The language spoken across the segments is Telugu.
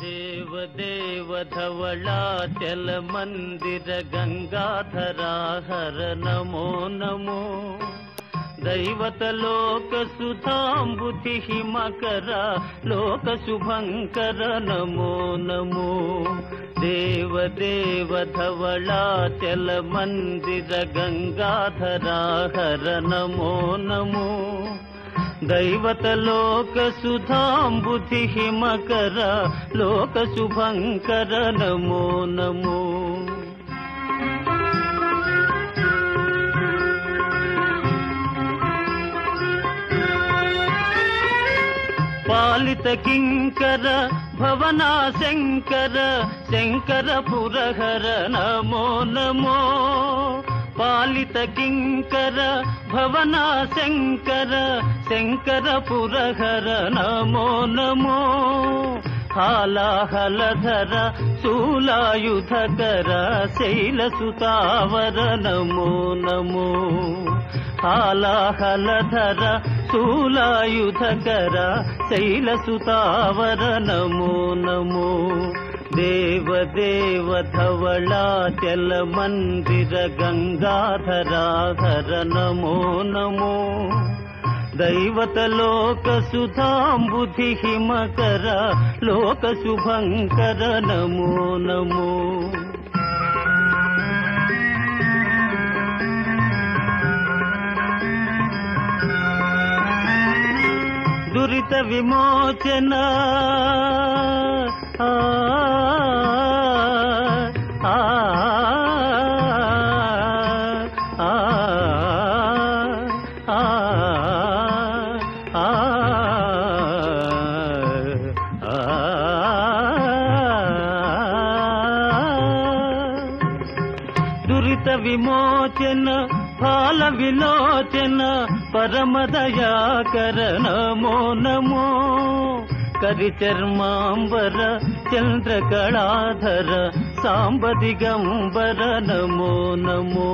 దేవదేవ ధవళాచల మందిర గంగాధరా హర నమో నమో దైవత లోక సుధాంబుధి హిమకర లోక శుభంకర నమో నమో దేవదేవ ధవళాచల మందిర గంగాధరా హర నమో నమో దైవత లోక సుధాంబుధి హిమకర లోక శుభంకర నమో నమో పాలిత కింకర భవనా శంకర శంకర పురహర నమో నమో పాలిత కింకర భవనా శంకర శంకర పురహర నమో నమో హాలాహలధర శూలాయుధకర శైలసుతావర నమో నమో హాలాహలధర శూలాయుధకర శైలసుతావర నమో నమో దేవదేవ ధవళాచల మందిర గంగాధరా హర నమో నమో దైవత లోక సుధాంబుధి హిమకర లోక శుభంకర నమో నమో దురిత విమోచన ఆ, ఆ, ఆ, ఆ, ఆ, దురిత విమోచన ఫాల విలోచన పరమదయాకర నమో నమో కరిచర్మాంబర చంద్రకళాధర సాంబదిగంబర నమో నమో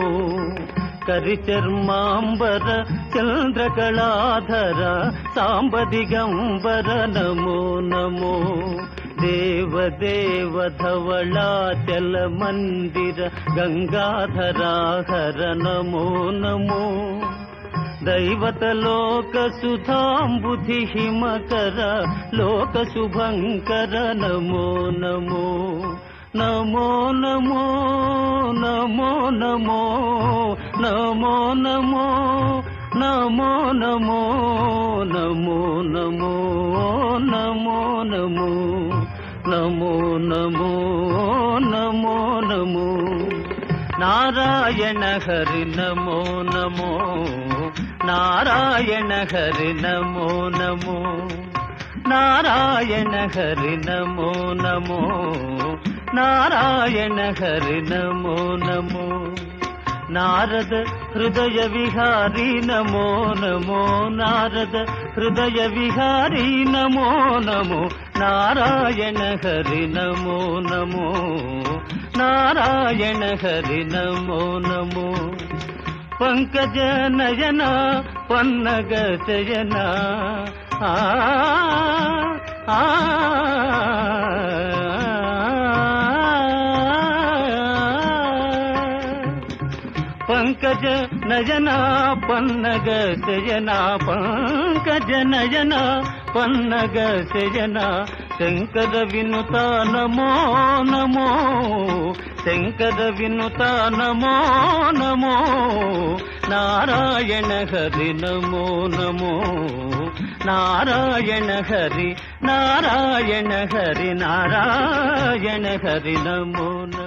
కరిచర్మాంబర చంద్రకళాధర సాంబదిగంబర నమో నమో దేవదేవ ధవళాచల మందిర గంగాధరా హర నమో నమో దైవత లోక సుధాంబుధి హిమకర లోక శుభంకర నమో నమో నమో నమో నమో నమో నమో నమో నమో నమో నమో నమో నమో నమో నమో నమో నమో నమో నారాయణ హరి నమో నమో నారాయణ హరి నమో నమో నారాయణ హరి నమో నమో నారాయణ హరి నమో నమో నారద హృదయ విహారీ నమో నమో నారద హృదయ విహారీ నమో నమో నారాయణ హరి నమో నమో నారాయణ హరి నమో నమో పంకజ నయన పన్నగ శయన ఆ ఆ పంకజ నయన పన్నగ శయన పంకజ నయన పన్నగ శయన శంకర వినుత నమో నమో శంకర వినుత నమో నమో నారాయణ హరి నమో నమో నారాయణ హరి నారాయణ హరి నారాయణ హరి నమో నమో